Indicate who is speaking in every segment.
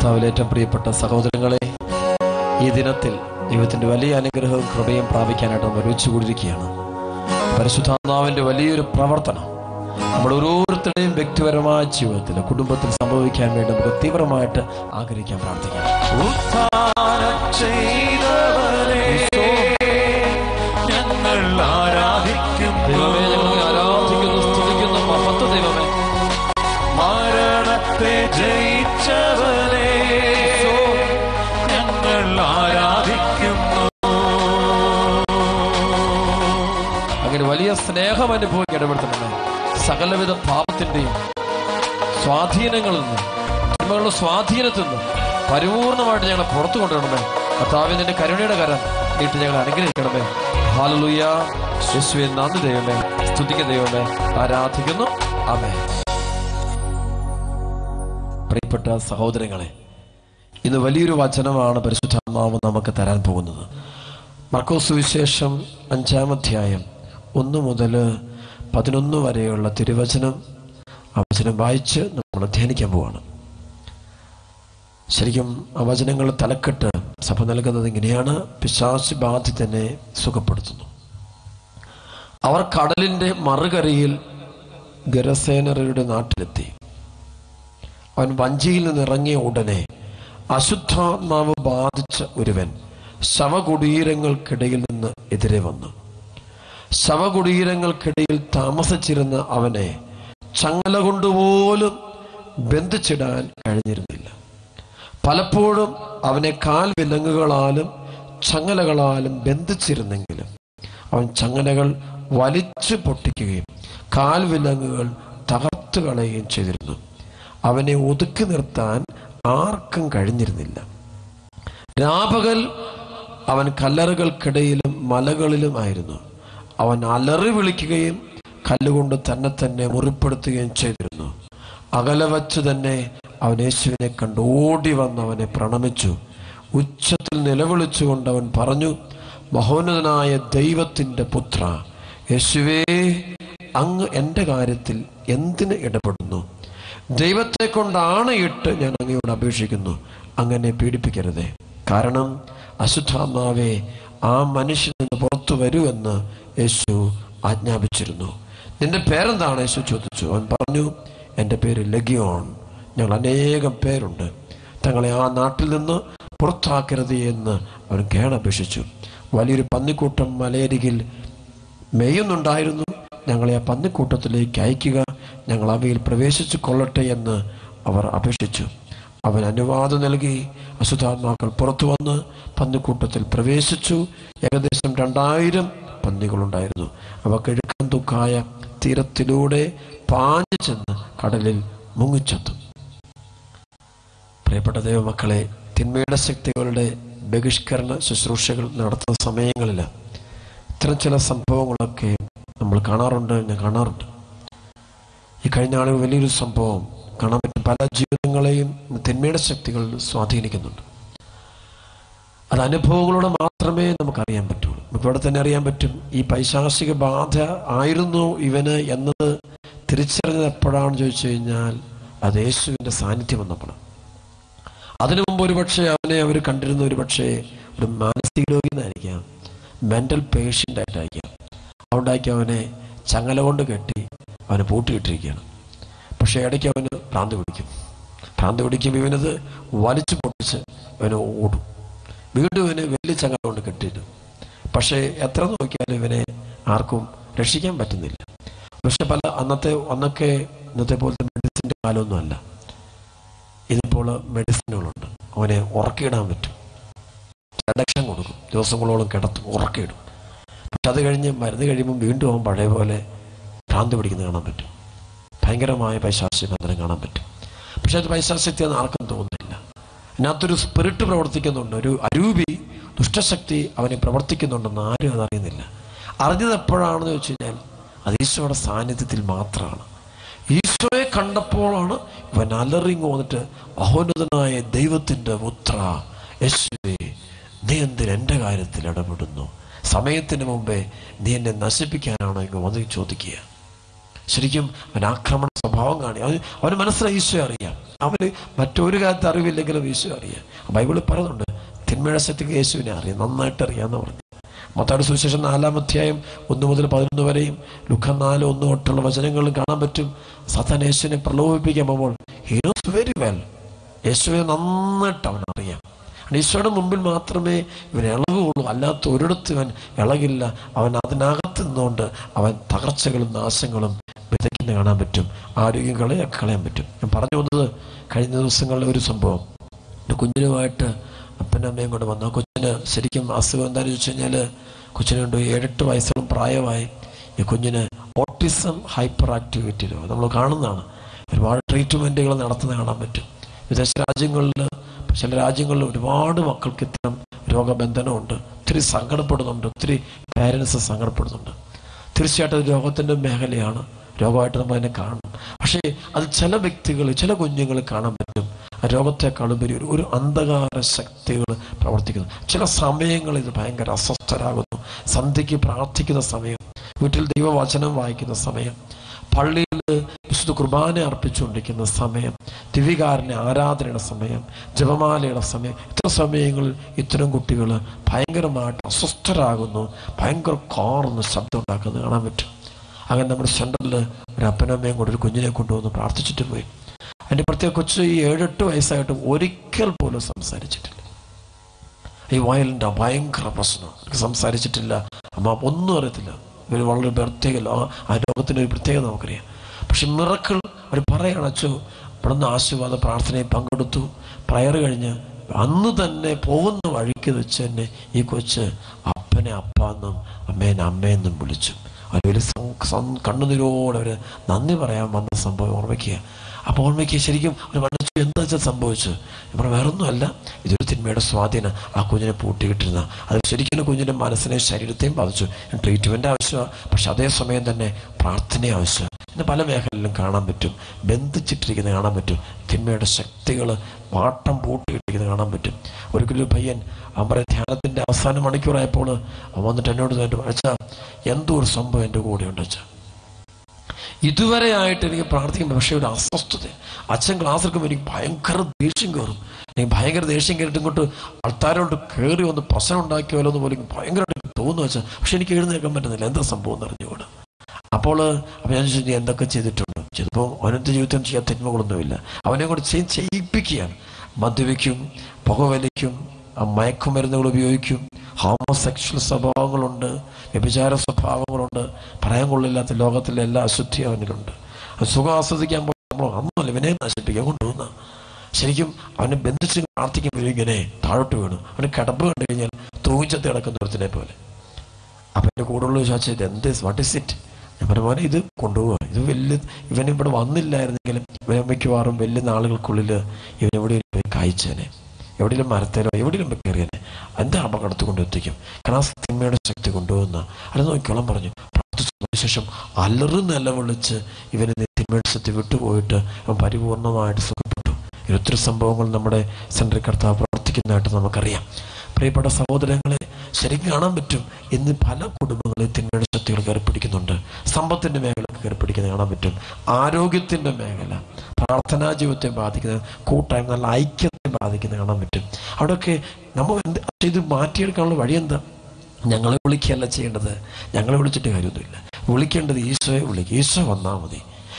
Speaker 1: കർത്താവിൽ ഏറ്റവും പ്രിയപ്പെട്ട സഹോദരങ്ങളെ ഈ ദിനത്തിൽ ദൈവത്തിന്റെ വലിയ അനുഗ്രഹവും കൃപയും പ്രാപിക്കാനായിട്ട് നമ്മൾ ഒരുമിച്ച് കൂടിയിരിക്കുകയാണ് പരിശുദ്ധാത്മാവിന്റെ വലിയൊരു പ്രവർത്തനം നമ്മൾ ഓരോരുത്തരുടെയും വ്യക്തിപരമായ ജീവിതത്തിൽ കുടുംബത്തിൽ സംഭവിക്കാൻ വേണ്ടി നമുക്ക് തീവ്രമായിട്ട് ആഗ്രഹിക്കാൻ പ്രാർത്ഥിക്കാം
Speaker 2: ഉത്ഥാനം ചെയ്തവരെ ഞങ്ങൾ ആരാധിക്കുന്നു
Speaker 1: ദൈവമേ ഞങ്ങൾ ആരാധിക്കുന്നു സ്തുതിക്കുന്നു മഹത്വ ദൈവമേ
Speaker 2: മരണത്തെ ജയിച്ചവരെ ഞങ്ങൾ ആരാധിക്കുന്നു
Speaker 1: അങ്ങനെ വലിയ സ്നേഹം അനുഭവിക്കാൻ ഇടപെടുത്തണമേ സകലവിധ പാപത്തിന്റെയും സ്വാധീനങ്ങളിൽ നിന്ന് തിന്മകളുടെ സ്വാധീനത്തിൽ നിന്ന് പരിപൂർണമായിട്ട് ഞങ്ങളെ പുറത്തു കൊണ്ടുവരണമേ കർത്താവിന്റെ കരുണയുടെ കരം നീട്ടി ഞങ്ങൾ അനുഗ്രഹിക്കണമേ ഹാലലുയ യേശുവെ നന്ദി ദൈവമേ സ്തുതിക്ക ദൈവമേ ആരാധിക്കുന്നു അമേ പ്രിയപ്പെട്ട സഹോദരങ്ങളെ ഇന്ന് വലിയൊരു വചനമാണ് പരിശുദ്ധാത്മാവ് നമുക്ക് തരാൻ പോകുന്നത് മർക്കോസ് സുവിശേഷം അഞ്ചാം അധ്യായം ഒന്ന് മുതൽ പതിനൊന്ന് വരെയുള്ള തിരുവചനം ആ വചനം വായിച്ച് നമ്മൾ ധ്യാനിക്കാൻ പോവാണ് ശരിക്കും ആ വചനങ്ങൾ തലക്കെട്ട് സഭ നൽകുന്നത് ഇങ്ങനെയാണ് പിശാച് ബാധിതനെ സുഖപ്പെടുത്തുന്നു അവർ കടലിന്റെ മറുകരയിൽ ഗരസേനറുടെ നാട്ടിലെത്തി അവൻ വഞ്ചിയിൽ നിന്ന് ഇറങ്ങിയ ഉടനെ അശുദ്ധാത്മാവ് ബാധിച്ച ഒരുവൻ ശവകുടീരങ്ങൾക്കിടയിൽ നിന്ന് എതിരെ വന്നു ശവകുടീരങ്ങൾക്കിടയിൽ താമസിച്ചിരുന്ന അവനെ ചങ്ങല കൊണ്ടുപോലും ബന്ധിച്ചിടാൻ കഴിഞ്ഞിരുന്നില്ല പലപ്പോഴും അവനെ കാൽ വിലങ്ങുകളാലും ചങ്ങലകളാലും ബന്ധിച്ചിരുന്നെങ്കിലും അവൻ ചങ്ങലകൾ വലിച്ചു പൊട്ടിക്കുകയും കാൽ വിലങ്ങുകൾ തകർത്തു കളയുകയും ചെയ്തിരുന്നു അവനെ ഒതുക്കി നിർത്താൻ ആർക്കും കഴിഞ്ഞിരുന്നില്ല രാപകൽ അവൻ കല്ലറുകൾക്കിടയിലും മലകളിലുമായിരുന്നു അവൻ അലറി വിളിക്കുകയും കല്ലുകൊണ്ട് തന്നെ തന്നെ മുറിപ്പെടുത്തുകയും ചെയ്തിരുന്നു അകലെ വച്ച് തന്നെ അവൻ യേശുവിനെ കണ്ട് ഓടി വന്ന് അവനെ പ്രണമിച്ചു ഉച്ചത്തിൽ നിലവിളിച്ചുകൊണ്ട് അവൻ പറഞ്ഞു മഹോന്നതനായ ദൈവത്തിൻ്റെ പുത്ര യേശുവേ അങ്ങ് എൻ്റെ കാര്യത്തിൽ എന്തിന് ഇടപെടുന്നു ദൈവത്തെ കൊണ്ടാണ് ഇട്ട് ഞാൻ അങ്ങയോട് അപേക്ഷിക്കുന്നു അങ്ങനെ പീഡിപ്പിക്കരുതേ കാരണം അശുദ്ധാത്മാവേ ആ മനുഷ്യൻ നിന്ന് പുറത്തു വരൂ എന്ന് യേശു ആജ്ഞാപിച്ചിരുന്നു നിന്റെ പേരെന്താണ് യേശു ചോദിച്ചു അവൻ പറഞ്ഞു എൻ്റെ പേര് ലഗിയോൺ ഞങ്ങൾ അനേകം പേരുണ്ട് തങ്ങളെ ആ നാട്ടിൽ നിന്ന് പുറത്താക്കരുത് എന്ന് അവൻ കേണപേക്ഷിച്ചു വലിയൊരു പന്നിക്കൂട്ടം മലയരികിൽ മേയുന്നുണ്ടായിരുന്നു ഞങ്ങളെ ആ പന്നിക്കൂട്ടത്തിലേക്ക് അയക്കുക ഞങ്ങൾ അവയിൽ പ്രവേശിച്ചു കൊള്ളട്ടെ എന്ന് അവർ അപേക്ഷിച്ചു അവൻ അനുവാദം നൽകി അശുദ്ധാത്മാക്കൾ പുറത്തു വന്ന് പന്നിക്കൂട്ടത്തിൽ പ്രവേശിച്ചു ഏകദേശം രണ്ടായിരം പന്നികളുണ്ടായിരുന്നു അവ കിഴക്കൻ തുക്കായ തീരത്തിലൂടെ പാഞ്ഞു ചെന്ന് കടലിൽ മുങ്ങിച്ചെത്തും പ്രിയപ്പെട്ട ദൈവമക്കളെ തിന്മയുടെ ശക്തികളുടെ ബഹിഷ്കരണ ശുശ്രൂഷകൾ നടത്തുന്ന സമയങ്ങളിൽ ഇത്തരം ചില സംഭവങ്ങളൊക്കെ നമ്മൾ കാണാറുണ്ട് ഞാൻ കാണാറുണ്ട് ഈ കഴിഞ്ഞ ആളുകൾ വലിയൊരു സംഭവം കാണാൻ പറ്റും പല ജീവിതങ്ങളെയും തിന്മയുടെ ശക്തികൾ സ്വാധീനിക്കുന്നുണ്ട് അത് അനുഭവങ്ങളോടെ മാത്രമേ നമുക്കറിയാൻ പറ്റുള്ളൂ നമുക്ക് ഇവിടെ തന്നെ അറിയാൻ പറ്റും ഈ പൈശാചിക ബാധ ആയിരുന്നു ഇവന് എന്നത് തിരിച്ചറിഞ്ഞത് എപ്പോഴാണെന്ന് ചോദിച്ചു കഴിഞ്ഞാൽ അത് യേശുവിൻ്റെ സാന്നിധ്യം വന്നപ്പോഴാണ് അതിനു മുമ്പ് ഒരുപക്ഷെ അവനെ അവർ കണ്ടിരുന്ന ഒരുപക്ഷെ ഒരു മാനസിക രോഗിയെന്നായിരിക്കാം മെന്റൽ പേഷ്യൻ്റ് ആയിട്ടായിരിക്കാം അതുകൊണ്ടാക്കി അവനെ ചങ്ങല കൊണ്ട് കെട്ടി അവനെ പൂട്ടിയിട്ടിരിക്കുകയാണ് പക്ഷേ ഇടയ്ക്ക് അവന് ഭ്രാന്ത് പിടിക്കും ഭ്രാന്ത് പിടിക്കുമ്പോൾ ഇവനത് വലിച്ചു പൊട്ടിച്ച് ഇവനെ ഓടും വീണ്ടും ഇവനെ വലിയ ചങ്ങല കൊണ്ട് കെട്ടിയിടും പക്ഷേ എത്ര നോക്കിയാലും ഇവനെ ആർക്കും രക്ഷിക്കാൻ പറ്റുന്നില്ല പക്ഷെ പല അന്നത്തെ അന്നൊക്കെ ഇന്നത്തെ പോലത്തെ മെഡിസിൻ്റെ കാലമൊന്നും അല്ല ഇതിപ്പോൾ മെഡിസിനുകളുണ്ട് അവനെ ഉറക്കിയിടാൻ പറ്റും സെഡക്ഷൻ കൊടുക്കും ദിവസങ്ങളോളം കിടത്തും ഉറക്കിയിടും പക്ഷെ അത് കഴിഞ്ഞ് മരുന്ന് കഴിയുമ്പോൾ വീണ്ടും അവൻ പഴയ പോലെ ഭ്രാന്ത് പിടിക്കുന്നത് കാണാൻ പറ്റും ഭയങ്കരമായ പൈശാസ്യ ബന്ധനം കാണാൻ പറ്റും പക്ഷെ അത് പൈശാസ്യത്തെന്ന് ആർക്കും തോന്നുന്നില്ല അതിനകത്തൊരു സ്പിരിറ്റ് പ്രവർത്തിക്കുന്നുണ്ട് ഒരു അരൂപി ദുഷ്ടശക്തി അവനെ പ്രവർത്തിക്കുന്നുണ്ടെന്ന് ആരും അതറിയുന്നില്ല അറിഞ്ഞത് എപ്പോഴാണെന്ന് വെച്ച് കഴിഞ്ഞാൽ അത് ഈശോയുടെ സാന്നിധ്യത്തിൽ മാത്രമാണ് ഈശോയെ കണ്ടപ്പോഴാണ് ഇവൻ അലറിങ് വന്നിട്ട് മഹോന്നതനായ ദൈവത്തിൻ്റെ പുത്ര യേശുവേ നീ എന്തിന് എൻ്റെ കാര്യത്തിൽ ഇടപെടുന്നു സമയത്തിന് മുമ്പേ നീ എന്നെ നശിപ്പിക്കാനാണോ ഇങ്ങ് വന്ന് ചോദിക്കുക ശരിക്കും അവൻ ആക്രമണ സ്വഭാവം കാണി അവന് അവന് മനസ്സിലായി ഈശോ അറിയാം അവന് മറ്റൊരു കാര്യത്തെ അറിവില്ലെങ്കിലും ഈശോ അറിയാം ബൈബിളിൽ പറയുന്നുണ്ട് തിന്മയുടെ ശക്തിക്ക് യേശുവിനെ അറിയാം നന്നായിട്ട് അറിയാമെന്ന് പറഞ്ഞു മത്താട് സുവിശേഷം നാലാം അധ്യായം ഒന്ന് മുതൽ പതിനൊന്ന് വരെയും ലുഖ നാല് ഒന്ന് തൊട്ടുള്ള വചനങ്ങളിൽ കാണാൻ പറ്റും സത്താൻ യേശുവിനെ പ്രലോഭിപ്പിക്കാൻ പോകുമ്പോൾ ഹി നോസ് വെരി വെൽ യേശുവിനെ നന്നായിട്ട് അവൻ അറിയാം കാരണം ഈശോയുടെ മുമ്പിൽ മാത്രമേ ഇവൻ ഇളകുകയുള്ളൂ അല്ലാത്ത ഒരിടത്ത് ഇവൻ ഇളകില്ല അവൻ അതിനകത്ത് നിന്നുകൊണ്ട് അവൻ തകർച്ചകളും നാശങ്ങളും വിതയ്ക്കുന്ന കാണാൻ പറ്റും ആരോഗ്യം കളയാൻ കളയാൻ പറ്റും ഞാൻ പറഞ്ഞു വന്നത് കഴിഞ്ഞ ദിവസങ്ങളിലെ ഒരു സംഭവം ഒരു കുഞ്ഞിനുമായിട്ട് അപ്പനും അമ്മയും കൊണ്ട് വന്നു ആ കൊച്ചിന് ശരിക്കും അസുഖം എന്താണെന്ന് ചോദിച്ചു കഴിഞ്ഞാൽ കൊച്ചിന് കൊണ്ട് ഏഴെട്ട് വയസ്സോളം പ്രായമായി ഈ കുഞ്ഞിന് ഓട്ടിസം ഹൈപ്പർ ആക്ടിവിറ്റി രോഗം നമ്മൾ കാണുന്നതാണ് ഒരുപാട് ട്രീറ്റ്മെൻറ്റുകൾ നടത്തുന്നത് കാണാൻ പറ്റും വിദേശ രാജ്യങ്ങളിൽ ചില രാജ്യങ്ങളിൽ ഒരുപാട് മക്കൾക്ക് ഇത്തരം രോഗബന്ധനമുണ്ട് ഒത്തിരി സങ്കടപ്പെടുന്നുണ്ട് ഒത്തിരി പാരൻസ് സങ്കടപ്പെടുന്നുണ്ട് തീർച്ചയായിട്ടും അത് രോഗത്തിൻ്റെ മേഖലയാണ് രോഗമായിട്ട് നമ്മൾ അതിനെ കാണും പക്ഷേ അത് ചില വ്യക്തികൾ ചില കുഞ്ഞുങ്ങൾ കാണാൻ പറ്റും ആ രോഗത്തെക്കാളുപരി ഒരു ഒരു അന്ധകാര ശക്തികൾ പ്രവർത്തിക്കുന്നു ചില സമയങ്ങളിൽ ഇത് ഭയങ്കര അസ്വസ്ഥരാകുന്നു സന്ധ്യയ്ക്ക് പ്രാർത്ഥിക്കുന്ന സമയം വീട്ടിൽ ദൈവവചനം വായിക്കുന്ന സമയം പള്ളിയിൽ വിശുദ്ധ കുർബാന അർപ്പിച്ചുകൊണ്ടിരിക്കുന്ന സമയം ദിവികാരൻ്റെ ആരാധനയുടെ സമയം ജപമാലയുടെ സമയം ഇത്ര സമയങ്ങളിൽ ഇത്തരം കുട്ടികൾ ഭയങ്കരമായിട്ട് അസ്വസ്ഥരാകുന്നു ഭയങ്കര കാർന്ന് ശബ്ദം ഉണ്ടാക്കുന്നത് കാണാൻ പറ്റും അങ്ങനെ നമ്മുടെ സെൻറ്ററിൽ ഒരു അപ്പനമ്മയും കൂടെ ഒരു കുഞ്ഞിനെ കൊണ്ടുവന്ന് പ്രാർത്ഥിച്ചിട്ട് പോയി അതിൻ്റെ പ്രത്യേക കൊച്ചു ഈ ഏഴെട്ട് വയസ്സായിട്ടും ഒരിക്കൽ പോലും സംസാരിച്ചിട്ടില്ല ഈ വയലിൻ്റെ ഭയങ്കര പ്രശ്നം എനിക്ക് സംസാരിച്ചിട്ടില്ല അമ്മ ഒന്നും അറിയത്തില്ല ഇവർ വളരെ പ്രത്യേക ആ- ആ രോഗത്തിൻ്റെ ഒരു പ്രത്യേകത നമുക്കറിയാം പക്ഷെ മിറക്കൾ അവർ പറയാണ് അച്ചു ഇവിടെ നിന്ന് ആശീർവാദ പ്രാർത്ഥനയിൽ പങ്കെടുത്തു പ്രയർ കഴിഞ്ഞ് അന്ന് തന്നെ പോകുന്ന വഴിക്ക് വെച്ച് തന്നെ ഈ കൊച്ച് അപ്പനെ അപ്പാന്നും അമ്മേനെ അമ്മയെന്നും വിളിച്ചു അവർ വലിയ സം- സം- കണ്ണുനീരോടെ അവർ നന്ദി പറയാൻ വന്ന സംഭവം ഓർമ്മിക്കുക അപ്പോൾ ഓർമ്മിക്കുക ശരിക്കും ഒരു മനസ്സ് എന്താ വെച്ചാൽ സംഭവിച്ചു ഇവിടെ വേറൊന്നുമല്ല ഇതൊരു തിന്മയുടെ സ്വാധീനം ആ കുഞ്ഞിനെ പൂട്ടിയിട്ടിരുന്ന അത് ശരിക്കും കുഞ്ഞിൻ്റെ മനസ്സിനെ ശരീരത്തെയും ബാധിച്ചു ട്രീറ്റ്മെൻറ്റ് ആവശ്യമാണ് പക്ഷെ അതേസമയം തന്നെ പ്രാർത്ഥന ആവശ്യം ഇന്ന് പല മേഖലയിലും കാണാൻ പറ്റും ബന്ധിച്ചിട്ടിരിക്കുന്നത് കാണാൻ പറ്റും തിന്മയുടെ ശക്തികൾ വാട്ടം പൂട്ടിയിട്ടിരിക്കുന്നത് കാണാൻ പറ്റും ഒരിക്കലും ഒരു പയ്യൻ അവൻ പറയും ധ്യാനത്തിൻ്റെ അവസാന മണിക്കൂറായപ്പോൾ അവൻ വന്നിട്ട് എന്നോട് എന്നിട്ട് അച്ഛാ എന്തോ ഒരു സംഭവം എൻ്റെ കൂടെ ഉണ്ട് അച്ഛാ ഇതുവരെ ആയിട്ട് എനിക്ക് പ്രാർത്ഥിക്കുമ്പോൾ പക്ഷേ ഒരു അസ്വസ്ഥത അച്ഛൻ ക്ലാസ് എടുക്കുമ്പോൾ എനിക്ക് ഭയങ്കര ദേഷ്യം കയറും എനിക്ക് ഭയങ്കര ദേഷ്യം കയറിയിട്ട് ഇങ്ങോട്ട് ആൾക്കാരോട് കയറി ഒന്ന് പ്രശ്നം ഉണ്ടാക്കിയാലോ എന്ന് പോലും എനിക്ക് ഭയങ്കരമായിട്ട് തോന്നുന്നു വെച്ചാൽ പക്ഷെ എനിക്ക് എഴുന്നേൽക്കാൻ പറ്റുന്നില്ല എന്താ സംഭവം എന്ന് അറിഞ്ഞുകൂടെ അപ്പോൾ അപ്പോൾ ഞാൻ ചോദിച്ചു "നീ എന്തൊക്കെ ചെയ്തിട്ടുണ്ട് ചിലപ്പോൾ അവനത്തെ ജീവിതത്തിൽ ചെയ്യാൻ തിന്മകളൊന്നുമില്ല അവനെ കൊണ്ട് ചെയ് ചെയ്യിപ്പിക്കുകയാണ് മദ്യപിക്കും പുകവലിക്കും ആ മയക്കുമരുന്നുകൾ ഉപയോഗിക്കും ഹോമോസെക്ഷൽ സ്വഭാവങ്ങളുണ്ട് വ്യഭിചാര സ്വഭാവങ്ങളുണ്ട് പറയാൻ കൊള്ളില്ലാത്ത ലോകത്തിലെ എല്ലാ അശുദ്ധിയും അവനിലുണ്ട് അത് സുഖം ആസ്വദിക്കാൻ പോകുമ്പോൾ അന്നല്ല ഇവനെ നശിപ്പിക്കാൻ കൊണ്ടുപോകുന്ന ശരിക്കും അവനെ ബന്ധിച്ച് പ്രാർത്ഥിക്കുമ്പോൾ ഇങ്ങനെ താഴോട്ട് വീണു അവന് കിടപ്പ് കണ്ടു കഴിഞ്ഞാൽ തൂങ്ങിച്ചത്ത് കിടക്കുന്ന ഒരുത്തിനെ പോലെ അപ്പം എൻ്റെ കൂടെയുള്ള ചോദിച്ചാൽ ഇത് എന്ത് വാട്ട് ഇസ് ഇറ്റ് ഞാൻ പറഞ്ഞു മോനെ ഇത് കൊണ്ടുപോവുക ഇത് വലിയ ഇവൻ ഇവിടെ വന്നില്ലായിരുന്നെങ്കിലും ഇവൻ മിക്കവാറും വലിയ നാളുകൾക്കുള്ളിൽ ഇവൻ എവിടെയെങ്കിലും പോയി കായ്ച്ചേനെ എവിടെയെങ്കിലും മരത്തേലോ എവിടെയെങ്കിലും പോയി കയറിയനെ എന്താ അപകടത്ത് കൊണ്ട് എത്തിക്കും കാരണം ആ തിന്മയുടെ ശക്തി കൊണ്ടുപോകുന്ന അത് നോക്കിയോളം പറഞ്ഞു പ്രാർത്ഥിച്ചതിന് ശേഷം അലറി നിലവിളിച്ച് ഇവനെ തിന്മയുടെ ശക്തി വിട്ടുപോയിട്ട് അവൻ പരിപൂർണമായിട്ട് സുഖപ്പെട്ടു ഈ ഒത്തിരി സംഭവങ്ങൾ നമ്മുടെ സെൻട്രൽ കർത്താവ് പ്രവർത്തിക്കുന്നതായിട്ട് നമുക്കറിയാം പ്രിയപ്പെട്ട സഹോദരങ്ങളെ ശരിക്കും കാണാൻ പറ്റും ഇന്ന് പല കുടുംബങ്ങളിൽ തിന്മയുടെ ശക്തികൾ കയറി പിടിക്കുന്നുണ്ട് സമ്പത്തിന്റെ മേഖല കയറി പിടിക്കുന്നത് കാണാൻ പറ്റും ആരോഗ്യത്തിന്റെ മേഖല പ്രാർത്ഥനാ ജീവിതത്തെ ബാധിക്കുന്നത് കൂട്ടായ്മ നല്ല ഐക്യത്തെ ബാധിക്കുന്നത് കാണാൻ പറ്റും അവിടെയൊക്കെ നമ്മൾ എന്ത് ഇത് മാറ്റിയെടുക്കാനുള്ള വഴി എന്താ ഞങ്ങളെ വിളിക്കുകയല്ല ചെയ്യേണ്ടത് ഞങ്ങളെ വിളിച്ചിട്ട് കാര്യമൊന്നുമില്ല വിളിക്കേണ്ടത് ഈശോയെ വിളിക്കുക ഈശോ വന്നാൽ മതി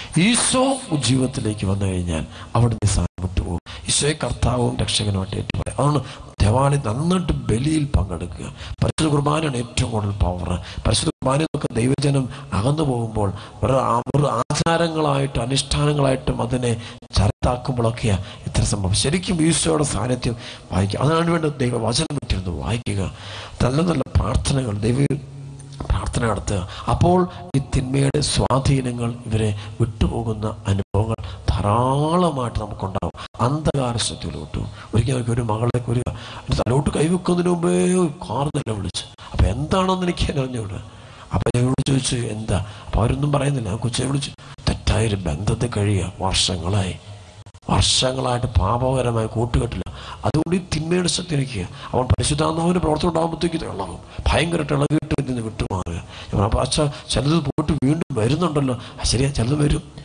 Speaker 1: ഈശോ ജീവിതത്തിലേക്ക് വന്നു കഴിഞ്ഞാൽ അവിടെ നിന്ന് സാധനം വിട്ടുപോകും ഈശോയെ കർത്താവും രക്ഷകനുമായിട്ട് ഏറ്റുപറയും അതുകൊണ്ട് ദേവാലയം നന്നായിട്ട് ബലിയിൽ പങ്കെടുക്കുക പരിശുദ്ധ കുർബാനയാണ് ഏറ്റവും കൂടുതൽ പവർ പരിശുദ്ധ കുർബാനയൊക്കെ ദൈവജനം അകന്നു പോകുമ്പോൾ വെറും ആ- വെറും ആചാരങ്ങളായിട്ടും അനുഷ്ഠാനങ്ങളായിട്ടും അതിനെ ചരത്താക്കുമ്പോഴൊക്കെയാ ഇത്ര സംഭവം ശരിക്കും ഈശോയുടെ സാന്നിധ്യം വായിക്കുക അതിനാണ് വേണ്ട ദൈവവചനം വിട്ടിരുന്ന് വായിക്കുക നല്ല നല്ല പ്രാർത്ഥനകൾ ദൈവ പ്രാർത്ഥന നടത്തുക അപ്പോൾ ഈ തിന്മയുടെ സ്വാധീനങ്ങൾ ഇവരെ വിട്ടുപോകുന്ന അനുഭവങ്ങൾ ധാരാളമായിട്ട് നമുക്കുണ്ടാവും അന്ധകാര ശക്തിയിലോട്ട് ഒരിക്കൽ എനിക്ക് ഒരു മകളെ ഒരു എൻ്റെ തലോട്ട് കൈവെക്കുന്നതിന് മുമ്പേ കാർ തന്നെ വിളിച്ചു അപ്പം എന്താണെന്ന് എനിക്ക് അറിഞ്ഞൂടെ അപ്പം ഞങ്ങളോട് ചോദിച്ചു എന്താ അപ്പം അവരൊന്നും പറയുന്നില്ല ആ കൊച്ചിനെ വിളിച്ചു തെറ്റായൊരു ബന്ധത്തെ കഴിയുക വർഷങ്ങളായി വർഷങ്ങളായിട്ട് പാപകരമായ കൂട്ടുകെട്ടില്ല അതുകൊണ്ട് ഈ തിന്മയുടെ ശക്തി എനിക്ക് അവൻ പരിശുദ്ധാത്മാവിന് പ്രവർത്തനം ഉണ്ടാകുമ്പോഴത്തേക്ക് ഇളകും ഭയങ്കരമായിട്ട് ഇളകിയിട്ട് ഇതിൽ നിന്ന് വിട്ടുമാറുക ഞാൻ പറഞ്ഞു, അപ്പോൾ അച്ഛാ ചിലത് പോയിട്ട് വീണ്ടും വരുന്നുണ്ടല്ലോ ആ ശരിയാ ചിലത് വരും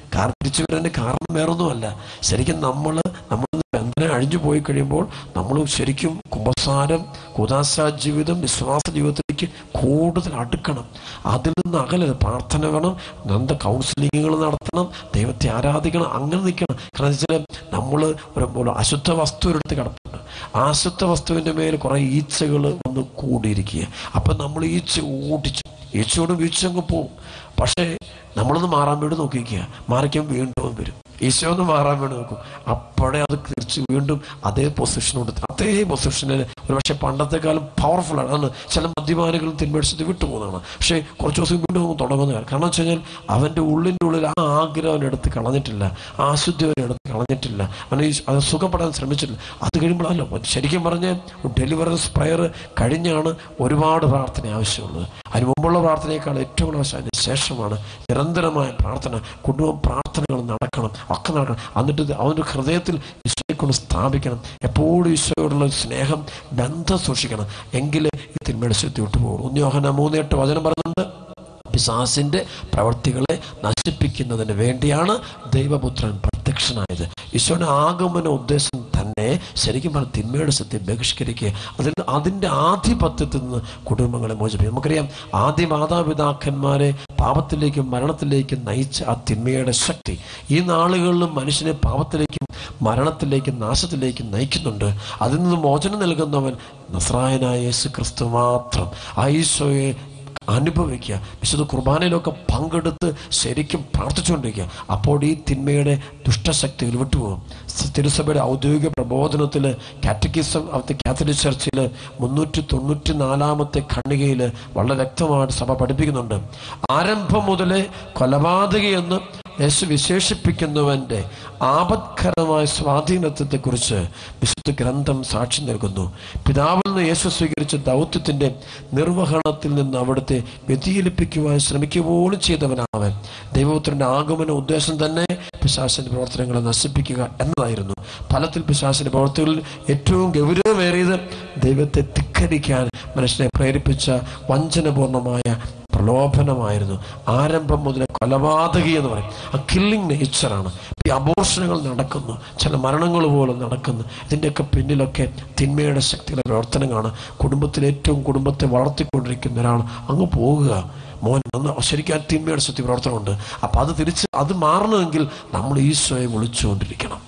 Speaker 1: കാരണം തിരിച്ചു വരുന്നതിന് കാരണം വേറൊന്നുമല്ല ശരിക്കും നമ്മൾ നമ്മൾ ബന്ധനം അഴിഞ്ഞു പോയി കഴിയുമ്പോൾ നമ്മൾ ശരിക്കും കുമ്പസാരം കുദാശ ജീവിതം വിശ്വാസ ജീവിതത്തിലേക്ക് കൂടുതൽ അടുക്കണം അതിൽ നിന്ന് അകലരുത് പ്രാർത്ഥന വേണം നന്ദ കൗൺസിലിങ്ങുകൾ നടത്തണം ദൈവത്തെ ആരാധിക്കണം അങ്ങനെ നിൽക്കണം കാരണം വെച്ചാൽ നമ്മൾ ഒരു ഒരു അശുദ്ധ വസ്തു ഒരിടത്ത് കിടപ്പുണ്ട് ആ അശുദ്ധ വസ്തുവിൻ്റെ മേൽ കുറേ ഈച്ചകൾ വന്ന് കൂടിയിരിക്കുക അപ്പം നമ്മൾ ഈച്ച ഓടിച്ചു ഈച്ചയോട് വീഴ്ചങ്ങ് പോവും പക്ഷേ നമ്മളൊന്ന് മാറാൻ വേണ്ടി നോക്കിക്കുക മാറിക്കാൻ വീണ്ടും വരും ഈശോ ഒന്ന് മാറാൻ വേണ്ടി നോക്കും അപ്പോഴേ അത് തിരിച്ച് വീണ്ടും അതേ പൊസിഷനോട് അതേ പൊസിഷനിൽ ഒരു പക്ഷേ പണ്ടത്തെ കാലം പവർഫുൾ ആണ് അതാണ് ചില മദ്യപാനികൾ തിന്മേടിച്ചത് വിട്ടുപോകുന്നതാണ് പക്ഷേ കുറച്ച് ദിവസം വീണ്ടും അങ്ങ് തുടങ്ങുന്നതാണ് കാരണം വെച്ച് കഴിഞ്ഞാൽ അവൻ്റെ ഉള്ളിൻ്റെ ഉള്ളിൽ ആ ആഗ്രഹം അവൻ എടുത്ത് കളഞ്ഞിട്ടില്ല ആ അശുദ്ധി അവൻ എടുത്ത് കളഞ്ഞിട്ടില്ല അവൻ ഈ അത് സുഖപ്പെടാൻ ശ്രമിച്ചിട്ടില്ല അത് കഴിയുമ്പോഴല്ലോ ശരിക്കും പറഞ്ഞ് ഡെലിവറൻസ് പ്രയർ കഴിഞ്ഞാണ് ഒരുപാട് പ്രാർത്ഥന ആവശ്യമുള്ളത് അതിന് മുമ്പുള്ള പ്രാർത്ഥനയേക്കാൾ ഏറ്റവും കൂടുതൽ ആവശ്യം അതിന് ശേഷമാണ് നിരന്തരമായ പ്രാർത്ഥന കുടുംബ പ്രാർത്ഥനകൾ നടക്കണം ഒക്കെ നടക്കണം എന്നിട്ട് ഇത് അവൻ്റെ ഹൃദയത്തിൽ ഈശോയെ കൊണ്ട് സ്ഥാപിക്കണം എപ്പോഴും ഈശോയോടുള്ള ഒരു സ്നേഹം ബന്ധം സൂക്ഷിക്കണം എങ്കിലേ ഈ തിന്മയുടെ ശക്തി വിട്ടുപോകും ഉദ്യോഗന മൂന്നെട്ട് വചനം പറയുന്നുണ്ട് പിശാസിന്റെ പ്രവർത്തികളെ നശിപ്പിക്കുന്നതിന് വേണ്ടിയാണ് ദൈവപുത്രൻ പ്രത്യക്ഷനായത് ഈശോയുടെ ആഗമന ഉദ്ദേശം തന്നെ ശരിക്കും പറഞ്ഞ തിന്മയുടെ സത്യം ബഹിഷ്കരിക്കുക അതിൽ അതിൻ്റെ ആധിപത്യത്തിൽ നിന്ന് കുടുംബങ്ങളെ മോചിപ്പിക്കും നമുക്കറിയാം ആദ്യ മാതാപിതാക്കന്മാരെ പാപത്തിലേക്കും മരണത്തിലേക്കും നയിച്ച ആ തിന്മയുടെ ശക്തി ഈ നാളുകളിലും മനുഷ്യനെ പാപത്തിലേക്കും മരണത്തിലേക്കും നാശത്തിലേക്കും നയിക്കുന്നുണ്ട് അതിൽ നിന്ന് മോചനം നൽകുന്നവൻ നസ്രായനായ യേശു ക്രിസ്തു മാത്രം ആ ഈശോയെ അനുഭവിക്കുക വിശുദ്ധ കുർബാനയിലൊക്കെ പങ്കെടുത്ത് ശരിക്കും പ്രാർത്ഥിച്ചുകൊണ്ടിരിക്കുക അപ്പോൾ ഈ തിന്മയുടെ ദുഷ്ടശക്തികൾ വിട്ടുപോകും സ് തിരുസഭയുടെ ഔദ്യോഗിക പ്രബോധനത്തിൽ കാറ്റഗിസം ഓഫ് ദി കാത്തലിക് ചർച്ചിൽ മുന്നൂറ്റി തൊണ്ണൂറ്റി നാലാമത്തെ ഖണ്ഡികയിൽ വളരെ വ്യക്തമായിട്ട് സഭ പഠിപ്പിക്കുന്നുണ്ട് ആരംഭം മുതലേ കൊലപാതകയെന്ന് യേശു വിശേഷിപ്പിക്കുന്നവൻ്റെ ആപത്കരമായ സ്വാധീനത്വത്തെക്കുറിച്ച് വിശുദ്ധ ഗ്രന്ഥം സാക്ഷി നൽകുന്നു പിതാവിൽ നിന്ന് യേശു സ്വീകരിച്ച ദൗത്യത്തിൻ്റെ നിർവഹണത്തിൽ നിന്ന് അവിടുത്തെ വ്യതിചലിപ്പിക്കുവാൻ ശ്രമിക്കുക പോലും ചെയ്തവനാണ് അവൻ ദൈവപുത്രൻ്റെ ആഗമന ഉദ്ദേശം തന്നെ പിശാസിന്റെ പ്രവർത്തനങ്ങളെ നശിപ്പിക്കുക എന്നതായിരുന്നു ഫലത്തിൽ പിശാസിന്റെ പ്രവർത്തികളിൽ ഏറ്റവും ഗൗരവമേറിയത് ദൈവത്തെ ധിക്കരിക്കാൻ മനുഷ്യനെ പ്രേരിപ്പിച്ച വഞ്ചനപൂർണമായ പ്രലോഭനമായിരുന്നു ആരംഭം മുതലേ കൊലപാതകി എന്ന് പറയും ആ കില്ലിംഗ് നേച്ചറാണ് ഈ അബോർഷനുകൾ നടക്കുന്നു ചില മരണങ്ങൾ പോലും നടക്കുന്നു ഇതിൻ്റെയൊക്കെ പിന്നിലൊക്കെ തിന്മയുടെ ശക്തിയുടെ പ്രവർത്തനങ്ങളാണ് കുടുംബത്തിൽ ഏറ്റവും കുടുംബത്തെ വളർത്തിക്കൊണ്ടിരിക്കുന്ന ഒരാൾ അങ്ങ് പോകുക മോൻ നന്ന ശരിക്കും ആ തിന്മയുടെ ശക്തി പ്രവർത്തനമുണ്ട് അപ്പം അത് തിരിച്ച് അത് മാറണമെങ്കിൽ നമ്മൾ ഈശോയെ വിളിച്ചുകൊണ്ടിരിക്കണം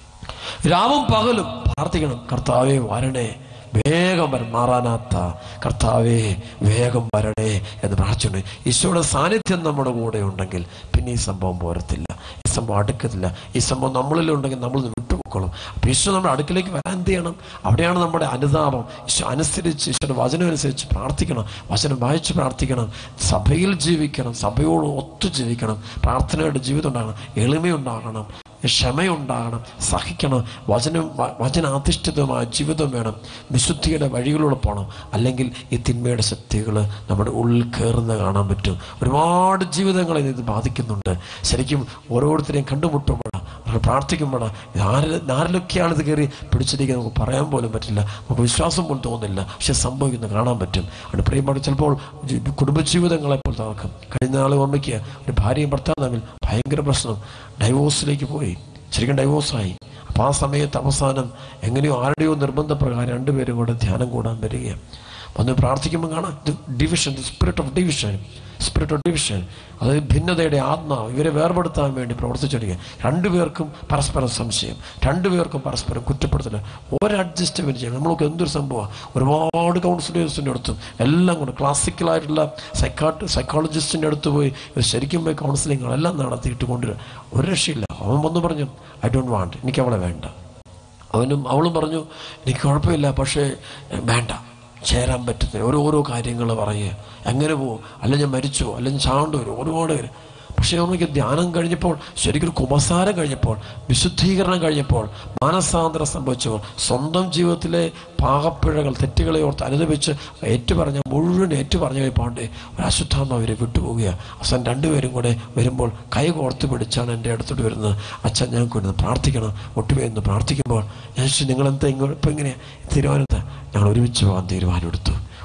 Speaker 1: രാവും പകലും പ്രാർത്ഥിക്കണം കർത്താവെ വരണേ വേഗം വരണം മാറാനാത്ത കർത്താവേ വേഗം വരണേ എന്ന് പ്രാർത്ഥിച്ചുണ്ട് ഈശോയുടെ സാന്നിധ്യം നമ്മുടെ കൂടെ ഉണ്ടെങ്കിൽ പിന്നെ ഈ സംഭവം പോരത്തില്ല ഈ സംഭവം അടുക്കത്തില്ല ഈ സംഭവം നമ്മളിലുണ്ടെങ്കിൽ നമ്മൾ വിട്ടുപോക്കോളും അപ്പോൾ ഈശോ നമ്മുടെ അടുക്കിലേക്ക് വരാൻ എന്ത് ചെയ്യണം അവിടെയാണ് നമ്മുടെ അനുതാപം ഈശോ അനുസരിച്ച് ഈശോയുടെ വചനം അനുസരിച്ച് പ്രാർത്ഥിക്കണം വചനം വായിച്ച് പ്രാർത്ഥിക്കണം സഭയിൽ ജീവിക്കണം സഭയോട് ഒത്തു ജീവിക്കണം പ്രാർത്ഥനയുടെ ജീവിതം ഉണ്ടാകണം എളിമയുണ്ടാകണം ക്ഷമയുണ്ടാകണം സഹിക്കണം വചനം വ- വചനാധിഷ്ഠിതമായ ജീവിതം വേണം വിശുദ്ധിയുടെ വഴികളിലൂടെ പോകണം അല്ലെങ്കിൽ ഈ തിന്മയുടെ ശക്തികൾ നമ്മുടെ ഉള്ളിൽ കയറുന്ന കാണാൻ പറ്റും ഒരുപാട് ജീവിതങ്ങളെ ഇത് ബാധിക്കുന്നുണ്ട് ശരിക്കും ഓരോരുത്തരെയും കണ്ടുമുട്ടുമ്പോഴാണ് നമ്മൾ പ്രാർത്ഥിക്കുമ്പോഴാണ് ആരിൽ ആരിലൊക്കെയാണ് ഇത് കയറി പിടിച്ചിരിക്കുന്നത് നമുക്ക് പറയാൻ പോലും പറ്റില്ല നമുക്ക് വിശ്വാസം പോലും തോന്നുന്നില്ല പക്ഷെ സംഭവിക്കുന്നത് കാണാൻ പറ്റും അത് പ്രിയപ്പെട്ട ചിലപ്പോൾ ജി- കുടുംബജീവിതങ്ങളെ പോലെ നടക്കും കഴിഞ്ഞ നാൾ ഓർമ്മിക്കുക ഒരു ഭാര്യയും ഭർത്താവും തമ്മിൽ ഭയങ്കര പ്രശ്നം ഡൈവോഴ്സിലേക്ക് പോയി ശരിക്കും ഡൈവോഴ്സായി അപ്പോൾ ആ സമയത്ത് അവസാനം എങ്ങനെയോ ആരുടെയോ നിർബന്ധപ്രകാരം രണ്ടുപേരും കൂടെ ധ്യാനം കൂടാൻ വരികയാണ് വന്ന് പ്രാർത്ഥിക്കുമ്പോൾ കാണാം division spirit of division spirit of division അത് ഭിന്നതയുടെ ആത്മാവ് ഇവരെ വേർപെടുത്താൻ വേണ്ടി പ്രവർത്തിച്ചിരിക്കുക രണ്ടുപേർക്കും പരസ്പരം സംശയം രണ്ടുപേർക്കും പരസ്പരം കുറ്റപ്പെടുത്തൽ ഒരു അഡ്ജസ്റ്റ്മെന്റ് ചെയ്യണം നമ്മൾക്ക് എന്തൊരു സംഭവമാണ് ഒരുപാട് കൗൺസിലേഴ്സിൻ്റെ അടുത്തും എല്ലാം കൂടെ ക്ലാസിക്കലായിട്ടുള്ള സൈക്കാട്ട് സൈക്കോളജിസ്റ്റിൻ്റെ അടുത്ത് പോയി ഇവർ ശരിക്കും പോയി കൗൺസിലിങ്ങുകളെല്ലാം നടത്തിയിട്ട് കൊണ്ടുവരിക ഒരു രക്ഷയില്ല അവൻ വന്ന് പറഞ്ഞു ഐ ഡോണ്ട് വാണ്ട് എനിക്ക് അവളെ വേണ്ട അവനും അവളും പറഞ്ഞു എനിക്ക് കുഴപ്പമില്ല പക്ഷേ എ, വേണ്ട ചേരാൻ പറ്റത്തില്ല ഓരോ ഓരോ കാര്യങ്ങൾ പറയുക എങ്ങനെ പോകും അല്ലെങ്കിൽ ഞാൻ മരിച്ചോ അല്ലെങ്കിൽ ചാണ്ട് വരും ഒരുപാട് പേര് പക്ഷേ നമുക്ക് ധ്യാനം കഴിഞ്ഞപ്പോൾ ശരിക്കും ഒരു കുമസാരം കഴിഞ്ഞപ്പോൾ വിശുദ്ധീകരണം കഴിഞ്ഞപ്പോൾ മാനസാന്തരം സംഭവിച്ചപ്പോൾ സ്വന്തം ജീവിതത്തിലെ പാകപ്പിഴകൾ തെറ്റുകളെ ഓർത്ത് അനുദപിച്ച് ഏറ്റുപറഞ്ഞ മുഴുവൻ ഏറ്റുപറഞ്ഞ പോണ്ട് ഒരു അശുദ്ധാത്മ അവരെ വിട്ടുപോവുക അവസാനം രണ്ടുപേരും കൂടെ വരുമ്പോൾ കൈ കോർത്ത് പിടിച്ചാണ് എൻ്റെ അടുത്തോട്ട് വരുന്നത് അച്ഛൻ ഞങ്ങൾക്ക് വരുന്നത് പ്രാർത്ഥിക്കണം ഒട്ടുപേന്ന് പ്രാർത്ഥിക്കുമ്പോൾ ഞാൻ ചോദിച്ചു നിങ്ങൾ എന്താ ഇങ്ങോട്ട് ഇപ്പം ഇങ്ങനെ തീരുമാനത്തെ ഞങ്ങൾ ഒരുമിച്ച് പോകാൻ തീരുമാനമെടുത്തു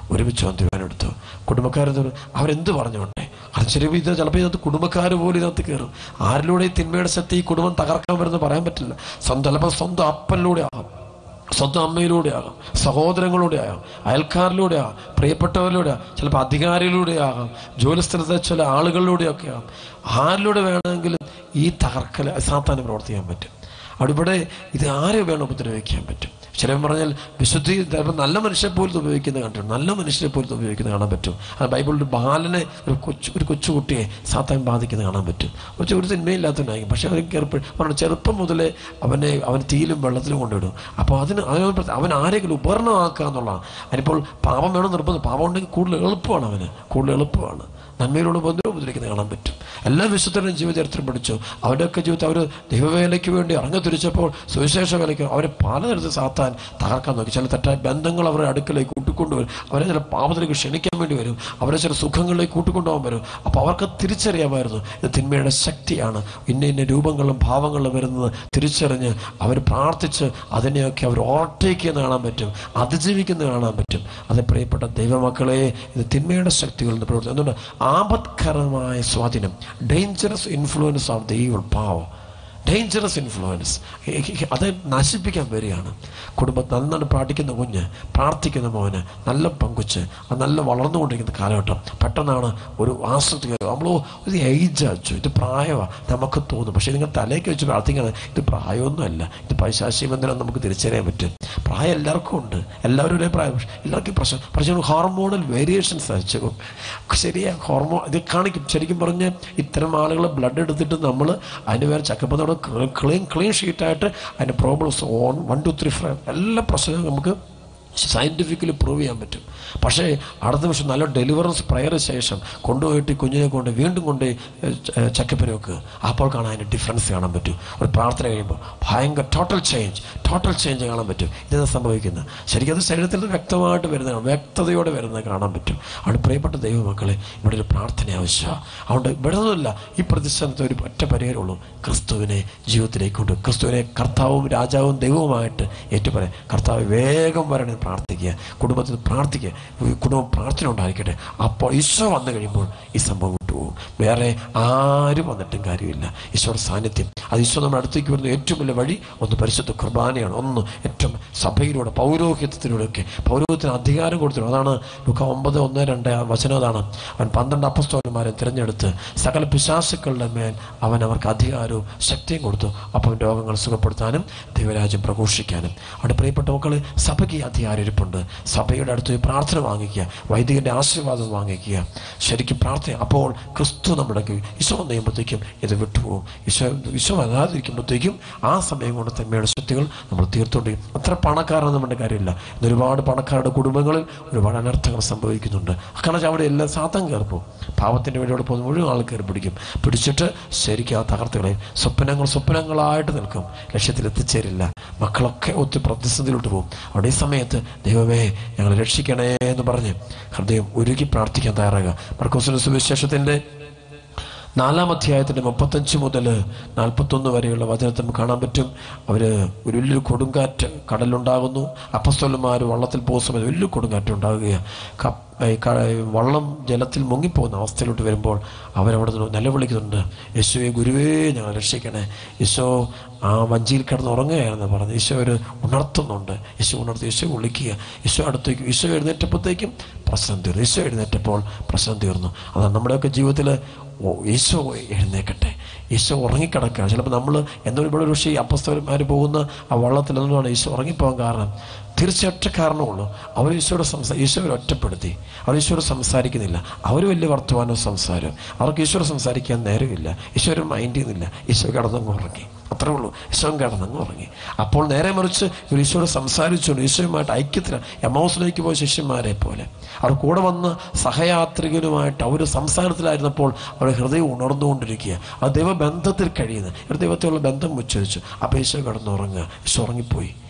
Speaker 1: ഒരുമിച്ച് വന്ന് തീരുമാനമെടുത്തു കുടുംബക്കാരെന്ത് അവരെന്ത് പറഞ്ഞോട്ടെ അത് ചിലപ്പോൾ ഇത് ചിലപ്പോൾ ഇതിനകത്ത് കുടുംബക്കാർ പോലും ഇതിനകത്ത് കയറും ആരിലൂടെ ഈ തിന്മയുടെ ശക്തി ഈ കുടുംബം തകർക്കാൻ വരുന്നത് പറയാൻ പറ്റില്ല സ്വന്തം ചിലപ്പോൾ സ്വന്തം അപ്പനിലൂടെ ആകാം സ്വന്തം അമ്മയിലൂടെ ആകാം സഹോദരങ്ങളിലൂടെ ആകാം അയൽക്കാരിലൂടെ ആകാം പ്രിയപ്പെട്ടവരിലൂടെ ആകാം ചിലപ്പോൾ അധികാരിയിലൂടെ ആകാം ജോലിസ്ഥലത്തെ ചില ആളുകളിലൂടെയൊക്കെ ആകാം ആരിലൂടെ വേണമെങ്കിലും ഈ തകർക്കൽ സാത്താനം പ്രവർത്തിക്കാൻ പറ്റും അവിടെ ഇവിടെ ഇത് ആരെ വേണം ഉപദ്രവിക്കാൻ പറ്റും ചിലവൻ പറഞ്ഞാൽ വിശുദ്ധി ചിലപ്പോൾ നല്ല മനുഷ്യരെ പോലും ഇത് ഉപയോഗിക്കുന്നത് കണ്ടിട്ടുണ്ട് നല്ല മനുഷ്യരെ പോലും ഇത് ഉപയോഗിക്കുന്നത് കാണാൻ പറ്റും അത് ബൈബിളിൽ ബാലനെ ഒരു കൊച്ചു ഒരു കൊച്ചുകുട്ടിയെ സാത്താൻ ബാധിക്കുന്നത് കാണാൻ പറ്റും ഒരു ഒരു തിന്മയില്ലാത്തവനായിരിക്കും പക്ഷെ അവൻ കയറി പറഞ്ഞു ചെറുപ്പം മുതലേ അവനെ അവൻ തീയിലും വെള്ളത്തിലും കൊണ്ടിടും അപ്പോൾ അതിന് അതിന് പ്രത്യേക- അവൻ ആരെങ്കിലും ഉപകരണമാക്കുക എന്നുള്ളതാണ് അതിനിപ്പോൾ പാപം വേണം നിർബന്ധം പാപം ഉണ്ടെങ്കിൽ കൂടുതൽ എളുപ്പമാണ് അവന് കൂടുതൽ എളുപ്പമാണ് നന്മയിലൂടെ ബന്ധം ഉപദ്രവിക്കുന്നത് കാണാൻ പറ്റും എല്ലാ വിശുദ്ധരുടെയും ജീവചരിത്രം പഠിച്ചു അവരുടെയൊക്കെ ജീവിതത്തിൽ അവർ ദൈവവേലയ്ക്ക് വേണ്ടി ഇറങ്ങി തിരിച്ചപ്പോൾ സുവിശേഷ വേലയ്ക്ക് അവരെ പലതരത്തിൽ സാത്താൻ തകർക്കാൻ നോക്കി ചില തെറ്റായ ബന്ധങ്ങൾ അവരുടെ അടുക്കലേക്ക് കൂട്ടിക്കൊണ്ടുവരും അവരെ ചില പാപത്തിലേക്ക് ക്ഷണിക്കാൻ വേണ്ടി വരും അവരെ ചില സുഖങ്ങളിലേക്ക് കൂട്ടിക്കൊണ്ടുപോകാൻ വരും അപ്പോൾ അവർക്ക് തിരിച്ചറിയാമായിരുന്നു ഇത് തിന്മയുടെ ശക്തിയാണ് ഇന്ന ഇന്ന രൂപങ്ങളും ഭാവങ്ങളും വരുന്നത് തിരിച്ചറിഞ്ഞ് അവർ പ്രാർത്ഥിച്ച് അതിനെയൊക്കെ അവർ ഓവർടേക്ക് ചെയ്യുന്ന കാണാൻ പറ്റും അതിജീവിക്കുന്നത് കാണാൻ പറ്റും അത് പ്രിയപ്പെട്ട ദൈവമക്കളെ ഇത് തിന്മയുടെ ശക്തികളിൽ നിന്ന് പ്രവർത്തിക്കും അതുകൊണ്ട് ആപത്കരമായ സ്വാധീനം dangerous influence of the evil പാവം ഡേഞ്ചറസ് ഇൻഫ്ലുവൻസ് അത് നശിപ്പിക്കാൻ വരികയാണ് കുടുംബം നന്നായിട്ട് പ്രാർത്ഥിക്കുന്ന കുഞ്ഞ് പ്രാർത്ഥിക്കുന്ന മോന് നല്ല പങ്കുച്ച് അത് നല്ല വളർന്നുകൊണ്ടിരിക്കുന്ന കാലഘട്ടം പെട്ടെന്നാണ് ഒരു ആസക്തി നമ്മൾ ഒരു ഏജ് അച്ചു ഇത് പ്രായമാണ് നമുക്ക് തോന്നും പക്ഷേ നിങ്ങൾ തലേക്ക് വെച്ച് പ്രാർത്ഥിക്കുന്നത് ഇത് പ്രായമൊന്നുമല്ല ഇത് പൈശാശി ബന്ധനം നമുക്ക് തിരിച്ചറിയാൻ പറ്റും പ്രായം എല്ലാവർക്കും ഉണ്ട് എല്ലാവരും ഒരേ പ്രായം പക്ഷേ എല്ലാവർക്കും പ്രശ്നം പ്രശ്നം ഹോർമോണൽ വേരിയേഷൻസ് അയച്ചു ശരിയാ ഹോർമോൺ ഇത് കാണിക്കും ശരിക്കും പറഞ്ഞ് ഇത്തരം ആളുകൾ ബ്ലഡ് എടുത്തിട്ട് നമ്മൾ അതിന് വേറെ ചെക്കപ്പ് നമ്മൾ ക്ലീൻ ക്ലീൻ ഷീറ്റായിട്ട് അതിൻ്റെ problems on one two three five എല്ലാ പ്രശ്നവും നമുക്ക് സയൻറ്റിഫിക്കലി പ്രൂവ് ചെയ്യാൻ പറ്റും പക്ഷേ അടുത്ത വർഷം നല്ല ഡെലിവറൻസ് പ്രയർ ശേഷം കൊണ്ടുപോയിട്ട് ഈ കുഞ്ഞിനെ കൊണ്ട് വീണ്ടും കൊണ്ട് ചെക്കപ്പിന് വെക്കുക അപ്പോൾ കാണാൻ അതിൻ്റെ ഡിഫറൻസ് കാണാൻ പറ്റും ഒരു പ്രാർത്ഥന കഴിയുമ്പോൾ ഭയങ്കര ടോട്ടൽ ചേഞ്ച് ടോട്ടൽ ചേഞ്ച് കാണാൻ പറ്റും ഇതാണ് സംഭവിക്കുന്നത് ശരിക്കും അത് ശരീരത്തിൽ നിന്ന് വ്യക്തമായിട്ട് വരുന്നതാണ് വ്യക്തതയോടെ വരുന്നത് കാണാൻ പറ്റും അവിടെ പ്രിയപ്പെട്ട ദൈവമക്കളെ ഇവിടെ ഒരു പ്രാർത്ഥന ആവശ്യമാണ് അതുകൊണ്ട് ഇവിടെ നിന്നല്ല ഈ പ്രതിസ്ഥാനത്ത് ഒരു ഒറ്റ പരിഹാരമുള്ളൂ ക്രിസ്തുവിനെ ജീവിതത്തിലേക്ക് കൊണ്ട് ക്രിസ്തുവിനെ കർത്താവും രാജാവും ദൈവവുമായിട്ട് ഏറ്റുപറയാം കർത്താവ് വേഗം വരണേ പ്രാർത്ഥിക്കുക കുടുംബത്തിൽ പ്രാർത്ഥിക്കുക ഈ കുടുംബം പ്രാർത്ഥന ഉണ്ടായിരിക്കട്ടെ അപ്പോൾ ഈശോ വന്നു കഴിയുമ്പോൾ ഈ സംഭവം വിട്ടുപോകും വേറെ ആരും വന്നിട്ടും കാര്യമില്ല ഈശോയുടെ സാന്നിധ്യം അത് ഈശോ നമ്മുടെ അടുത്തേക്ക് വരുന്ന ഏറ്റവും വലിയ വഴി ഒന്ന് പരിശുദ്ധ കുർബാനയാണ് ഒന്ന് ഏറ്റവും സഭയിലൂടെ പൗരോഹിത്യത്തിലൂടെയൊക്കെ പൗരോഹിത്യത്തിന് അധികാരം കൊടുത്തു അതാണ് ലുക്ക ഒമ്പത് ഒന്ന് രണ്ട് ആ വചനം അതാണ് അവൻ പന്ത്രണ്ട് അപ്പസ്തോലന്മാരെ തിരഞ്ഞെടുത്ത് സകല പിശാസുക്കളുടെ മേൽ അവൻ അവർക്ക് അധികാരവും ശക്തിയും കൊടുത്തു അപ്പം രോഗങ്ങൾ സുഖപ്പെടുത്താനും ദൈവരാജ്യം പ്രഘോഷിക്കാനും അവിടെ പ്രിയപ്പെട്ട മക്കൾ സഭയ്ക്ക് ഈ അധികാരം ഇരിപ്പുണ്ട് സഭയുടെ അടുത്ത് പോയി പ്രാർത്ഥന വാങ്ങിക്കുക വൈദികന്റെ ആശീർവാദം വാങ്ങിക്കുക ശരിക്കും പ്രാർത്ഥന അപ്പോൾ ക്രിസ്തു നമ്മുടെ കീഴിൽ ഈശോ വന്നു കഴിയുമ്പോഴത്തേക്കും ഇത് വിട്ടുപോകും ഈശോ ഈശോ വരാതിരിക്കുമ്പോഴത്തേക്കും ആ സമയം കൊണ്ട് തന്മയുടെ ശക്തികൾ നമ്മൾ തീർത്തുകൊണ്ടിരിക്കും അത്ര പണക്കാരാണ് നമ്മുടെ കാര്യമില്ല ഇന്ന് ഒരുപാട് പണക്കാരുടെ കുടുംബങ്ങളിൽ ഒരുപാട് അനർത്ഥങ്ങൾ സംഭവിക്കുന്നുണ്ട് കാരണം അവിടെ എല്ലാം സാത്തം കയറിപ്പോവും പാവത്തിൻ്റെ വഴിയോടെ പോകുന്ന മുഴുവൻ ആൾ കയറി പിടിക്കും പിടിച്ചിട്ട് ശരിക്കും ആ തകർത്തുകളെ സ്വപ്നങ്ങൾ സ്വപ്നങ്ങളായിട്ട് നിൽക്കും ലക്ഷ്യത്തിൽ എത്തിച്ചേരില്ല മക്കളൊക്കെ ഒത്തിരി പ്രതിസന്ധിയിലോട്ട് പോകും അവിടെ ഈ സമയത്ത് ദൈവമേ ഞങ്ങളെ രക്ഷിക്കണേ എന്ന് പറഞ്ഞ് ഹൃദയം ഉരുകി പ്രാർത്ഥിക്കാൻ തയ്യാറാകുക മർക്കോസിന്റെ സുവിശേഷത്തിൻ്റെ നാലാം അധ്യായത്തിൻ്റെ മുപ്പത്തഞ്ച് മുതൽ നാൽപ്പത്തൊന്ന് വരെയുള്ള വചനത്തിൽ നമുക്ക് കാണാൻ പറ്റും അവർ ഒരു വലിയൊരു കൊടുങ്കാറ്റ് കടലുണ്ടാകുന്നു അപ്പസ്തോലന്മാർ വള്ളത്തിൽ പോകുന്ന സമയത്ത് വലിയ കൊടുങ്കാറ്റ് ഉണ്ടാകുകയാണ് കപ്പ് ഈ ക- വള്ളം ജലത്തിൽ മുങ്ങിപ്പോകുന്ന അവസ്ഥയിലോട്ട് വരുമ്പോൾ അവരവിടെ നിന്ന് നിലവിളിക്കുന്നുണ്ട് യേശുവെ ഗുരുവേ ഞങ്ങൾ രക്ഷിക്കണേ യേശോ ആ വഞ്ചിയിൽ കിടന്ന് ഉറങ്ങുകയാണെന്ന് പറഞ്ഞു ഈശോ ഒരു ഉണർത്തുന്നുണ്ട് യേശു ഉണർത്തി യേശു വിളിക്കുക യേശു അടുത്തേക്ക് ഈശോ എഴുന്നേറ്റപ്പോഴത്തേക്കും പ്രശ്നം തീർന്നു ഈശോ എഴുന്നേറ്റപ്പോൾ പ്രശ്നം തീർന്നു അതാണ് നമ്മുടെയൊക്കെ ജീവിതത്തിൽ ഓ ഈശോ എഴുന്നേക്കട്ടെ ഈശോ ഉറങ്ങിക്കിടക്കുകയാണ് ചിലപ്പോൾ നമ്മൾ എന്നൊരു ഇവിടെ ഒരു പക്ഷേ ഈ അപ്പസ്തവന്മാർ പോകുന്ന ആ വള്ളത്തിൽ നിന്നുമാണ് ഈശോ ഉറങ്ങിപ്പോകാൻ കാരണം തീർച്ചയായും ഒറ്റ കാരണമുള്ളൂ അവർ ഈശോയുടെ സംസാ ഈശോയെ ഒറ്റപ്പെടുത്തി അവർ ഈശോയോട് സംസാരിക്കുന്നില്ല അവർ വലിയ വർത്തമാനവും സംസാരം അവർക്ക് ഈശോയോട് സംസാരിക്കാൻ നേരമില്ല ഈശോയുടെ മൈൻഡ് ചെയ്യുന്നില്ല ഈശോ കിടന്നങ്ങ് ഉറങ്ങി അത്രേ ഉള്ളൂ ഈശോയും കിടന്നങ്ങ് ഉറങ്ങി അപ്പോൾ നേരെ മറിച്ച് ഇവർ ഈശോയോട് സംസാരിച്ചുകൊണ്ട് ഈശോയുമായിട്ട് ഐക്യത്തിന് എമൗസിലേക്ക് പോയ ശിഷ്യന്മാരെ പോലെ അവർ കൂടെ വന്ന് സഹയാത്രികനുമായിട്ട് അവർ സംസാരത്തിലായിരുന്നപ്പോൾ അവരുടെ ഹൃദയം ഉണർന്നുകൊണ്ടിരിക്കുക ആ ദൈവബന്ധത്തിൽ കഴിയുന്നത് ഇവർ ദൈവത്തോടുള്ള ബന്ധം ഉച്ചരിച്ചു അപ്പോൾ ഈശോ കിടന്നുറങ്ങുക ഈശോ ഉറങ്ങിപ്പോയി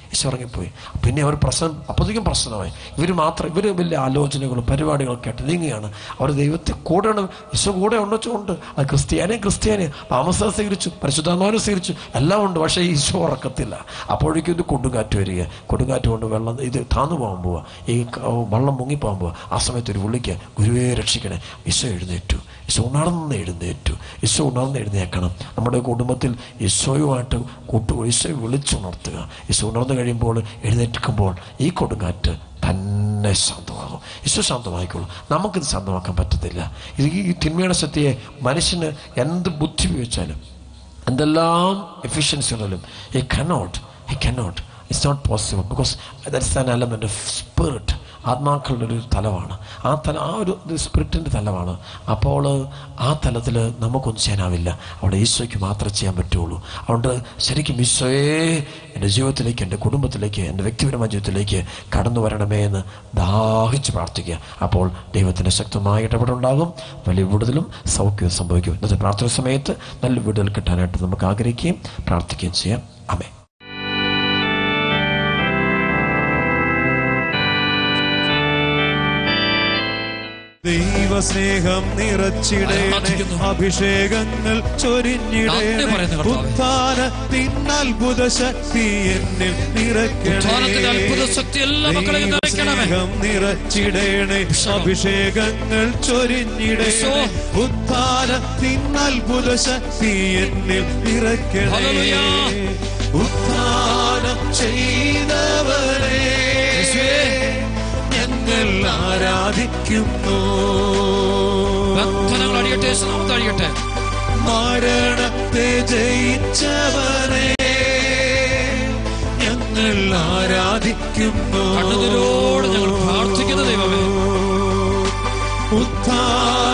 Speaker 1: ഈശോ ഇറങ്ങിപ്പോയി പിന്നെ അവർ പ്രശ്നം അപ്പോഴത്തേക്കും പ്രശ്നമായി ഇവർ മാത്രം ഇവർ വലിയ ആലോചനകളും പരിപാടികളൊക്കെ ആയിട്ട് നീങ്ങുകയാണ് അവർ ദൈവത്തെ കൂടെയാണ് ഈശോ കൂടെ ഉണ്ടച്ചുകൊണ്ട് അത് ക്രിസ്ത്യാനെ ക്രിസ്ത്യാനെ മാമസ സ്വീകരിച്ചു പരിശുദ്ധാത്മാവിനെ സ്വീകരിച്ചു എല്ലാം ഉണ്ട് പക്ഷേ ഈശോ ഉറക്കത്തില്ല അപ്പോഴേക്കും ഇത് കൊടുങ്കാറ്റ് വരിക കൊടുങ്കാറ്റ് കൊണ്ട് വെള്ളം ഇത് താന്നു പോകാൻ പോവുക ഈ ക- വെള്ളം മുങ്ങിപ്പോകാൻ പോവുക ആ സമയത്ത് ഒരു വിളിക്കുക ഗുരുവേ രക്ഷിക്കണേ ഈശോ എഴുന്നേറ്റു ഈശോ ഉണർന്ന് എഴുന്നേറ്റു ഈശോ ഉണർന്ന് എഴുന്നേക്കണം നമ്മുടെ കുടുംബത്തിൽ ഈശോയുമായിട്ട് കൂട്ടു ഈശോയെ വിളിച്ചുണർത്തുക ഈശോ ഉണർന്നു കഴിയുമ്പോൾ എഴുന്നേൽക്കുമ്പോൾ ഈ കൊടുങ്കാറ്റ് തന്നെ ശാന്തമാകും ഈശോ ശാന്തമായിക്കോളും നമുക്കിത് ശാന്തമാക്കാൻ പറ്റത്തില്ല ഇത് ഈ തിന്മയുടെ ശക്തിയെ മനുഷ്യന് എന്ത് ബുദ്ധി ഉപയോഗിച്ചാലും എന്തെല്ലാം എഫിഷ്യൻസികളിലും ഈ കനോട്ട് ഈ cannot it's not possible because that's an element of spirit ആത്മാക്കളുടെ ഒരു തലമാണ് ആ തല ആ ഒരു സ്പിരിറ്റിൻ്റെ തലമാണ് അപ്പോൾ ആ തലത്തിൽ നമുക്കൊന്നും ചെയ്യാനാവില്ല അവിടെ ഈശോയ്ക്ക് മാത്രമേ ചെയ്യാൻ പറ്റുള്ളൂ അതുകൊണ്ട് ശരിക്കും ഈശോയെ എൻ്റെ ജീവിതത്തിലേക്ക് എൻ്റെ കുടുംബത്തിലേക്ക് എൻ്റെ വ്യക്തിപരമായ ജീവിതത്തിലേക്ക് കടന്നു വരണമേ എന്ന് ദാഹിച്ച് പ്രാർത്ഥിക്കുക അപ്പോൾ ദൈവത്തിൻ്റെ ശക്തമായ ഇടപെടുണ്ടാകും വലിയ വിടുതലും സൗഖ്യവും സംഭവിക്കും ഇന്നത്തെ പ്രാർത്ഥന സമയത്ത് നല്ല വിടുതൽ കിട്ടാനായിട്ട് നമുക്ക് ആഗ്രഹിക്കുകയും പ്രാർത്ഥിക്കുകയും ചെയ്യാം അമേ
Speaker 2: ദൈവസ്നേഹം നിറച്ചിടേണേ
Speaker 3: പ്രാർത്ഥിക്കുന്നു.
Speaker 2: അഭിഷേകങ്ങൾ
Speaker 3: നന്ദി
Speaker 2: ചൊരിഞ്ഞിടേണേ
Speaker 3: പറയുന്നു കർത്താവേ.
Speaker 2: ഉത്ഥാനത്തിൻ അത്ഭുത ശക്തി എന്നിൽ
Speaker 3: ഉത്ഥാനത്തിന്റെ അത്ഭുത ശക്തി എല്ലാ മക്കളെയും നിറയ്ക്കണമേ.
Speaker 2: ദൈവസ്നേഹം നിറച്ചിടേണേ
Speaker 3: ഈശോ.
Speaker 2: അഭിഷേകങ്ങൾ ചൊരിഞ്ഞിടേണേ
Speaker 3: ഈശോ.
Speaker 2: ഉത്ഥാനത്തിൻ അത്ഭുത ശക്തി എന്നിൽ നിറയ്ക്കണേ
Speaker 3: ഹല്ലേലൂയ.
Speaker 2: ഉത്ഥാനം ചെയ്തവരെ
Speaker 3: യേശുവേ.
Speaker 2: ഞങ്ങൾ ആരാധിക്കുന്നു
Speaker 3: ബന്ധനങ്ങൾ അടിയട്ടെ യേശുനാമത്തിൽ അടിയട്ടെ
Speaker 2: മരണത്തെ ജയിച്ചവരെ ഞങ്ങൾ ആരാധിക്കുന്നു
Speaker 3: കണ്ണുനീരോടെ ഞങ്ങൾ പ്രാർത്ഥിക്കുന്നു ദൈവമേ.
Speaker 2: ഉത്ഥാന